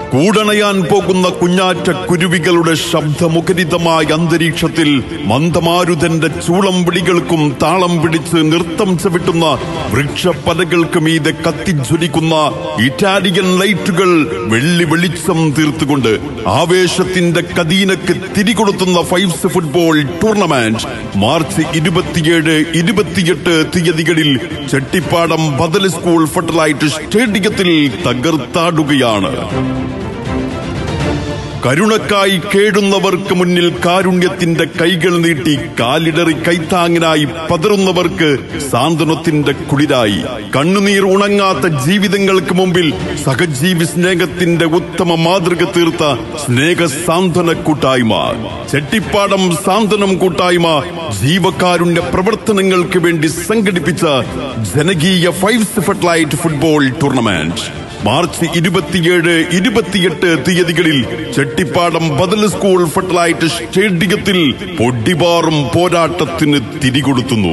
കൂടണയാൻ പോകുന്ന കുഞ്ഞാറ്റ കുരുവികളുടെ ശബ്ദമുഖരിതമായ അന്തരീക്ഷത്തിൽ മന്ദമാരുതന്റെ ചൂളം വിളികൾക്കും താളം പിടിച്ച് നൃത്തം ചവിട്ടുന്ന വൃക്ഷപ്പലകൾക്ക് മീതെ കത്തിജ്വലിക്കുന്ന ഇറ്റാലിയൻ ലൈറ്റുകൾ വെള്ളി വെളിച്ചം തീർത്തുകൊണ്ട് ആവേശത്തിന്റെ കദീനക്ക് തിരികൊളുത്തുന്ന ഫൈവ്സ് ഫുട്ബോൾ ടൂർണമെന്റ് മാർച്ച് ഇരുപത്തിയേഴ് ഇരുപത്തിയെട്ട് തീയതികളിൽ ചെട്ടിപ്പാടം ബദൽ സ്കൂൾ ഫെർട്ടിലൈറ്റ് സ്റ്റേഡിയത്തിൽ തകർത്താടുകയാണ് കരുണക്കായി കേടുന്നവർക്ക് മുന്നിൽ കാരുണ്യത്തിന്റെ കൈകൾ നീട്ടി കാലിടറി കൈത്താങ്ങിനായി പതറുന്നവർക്ക് സാന്ത്വനത്തിന്റെ കുളിരായി കണ്ണുനീർ ഉണങ്ങാത്ത ജീവിതങ്ങൾക്ക് മുമ്പിൽ സഹജീവി സ്നേഹത്തിന്റെ ഉത്തമ മാതൃക തീർത്ത സ്നേഹ സാന്ത്വന കൂട്ടായ്മ ചെട്ടിപ്പാടം സാന്ത്വനം കൂട്ടായ്മ ജീവകാരുണ്യ പ്രവർത്തനങ്ങൾക്ക് വേണ്ടി സംഘടിപ്പിച്ച ജനകീയ fives Fertilite football tournament March ഇരുപത്തിയേഴ് ഇരുപത്തിയെട്ട് തീയതികളിൽ ചെട്ടിപ്പാടം ബദൽ സ്കൂൾ ഫെർട്ടിലൈറ്റ് സ്റ്റേഡിയത്തിൽ പൊടിപാറും പോരാട്ടത്തിന് തിരികൊടുത്തുന്നു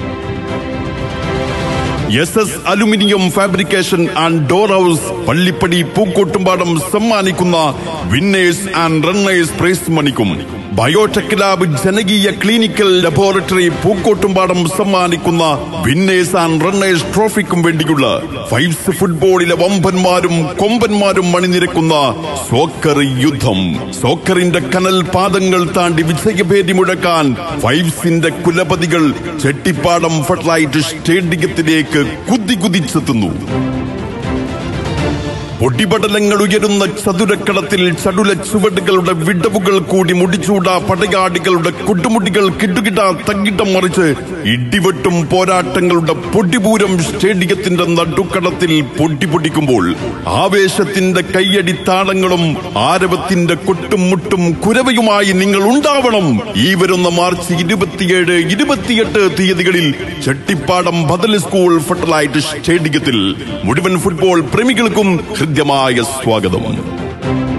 S S aluminium fabrication and door house Pallippadi Pookkottumpadam സമ്മാനിക്കുന്ന വിന്നേഴ്സ് ആൻഡ് റണ്ണേഴ്സ് പ്രൈസ് മണിക്കും ബയോടെക് ലാബ് ജനകീയ ക്ലിനിക്കൽ ലബോറട്ടറി പൂക്കോട്ടുംപാടം സമ്മാനിക്കുന്ന വിന്നേഴ്സ് ആൻഡ് റണ്ണേഴ്സ് ട്രോഫിക്കും വേണ്ടിയുള്ള ഫൈവ്സ് ഫുട്ബോളിലെ വമ്പന്മാരും കൊമ്പന്മാരും അണിനിരക്കുന്ന സോക്കർ യുദ്ധം സോക്കറിന്റെ കനൽ പാദങ്ങൾ താണ്ടി വിജയഭേരി മുഴക്കാൻ ഫൈവ്സിന്റെ കുലപതികൾ ചെട്ടിപ്പാടം ഫെർട്ടിലൈറ്റ് സ്റ്റേഡിയത്തിലേക്ക് കുതികുതിച്ചെത്തുന്നു പൊടിപടലങ്ങൾ ഉയരുന്ന ചതുരക്കടത്തിൽ ചടുല ചുവടുകളുടെ വിടവുകൾ കൂടി മുടിച്ചൂട പടയാടികളുടെ കൊടുമുടികൾ കിടുകിട തങ്ങിട്ടം മറിച്ച് ഇടിവെട്ടും പോരാട്ടങ്ങളുടെ പൊടിപൂരം സ്റ്റേഡിയത്തിന്റെ നടുക്കടത്തിൽ പൊടിപൊടിക്കുമ്പോൾ ആവേശത്തിന്റെ കയ്യടി താളങ്ങളും ആരവത്തിന്റെ കൊട്ടും മുട്ടും കുരവയുമായി നിങ്ങൾ ഉണ്ടാവണം ഈ വരുന്ന മാർച്ച് ഇരുപത്തിയേഴ് ഇരുപത്തിയെട്ട് തീയതികളിൽ ചെട്ടിപ്പാടം ബദൽ സ്കൂൾ ഫെർട്ടിലൈറ്റ് സ്റ്റേഡിയത്തിൽ മുഴുവൻ ഫുട്ബോൾ പ്രേമികൾക്കും ഹൃദ്യമായ സ്വാഗതം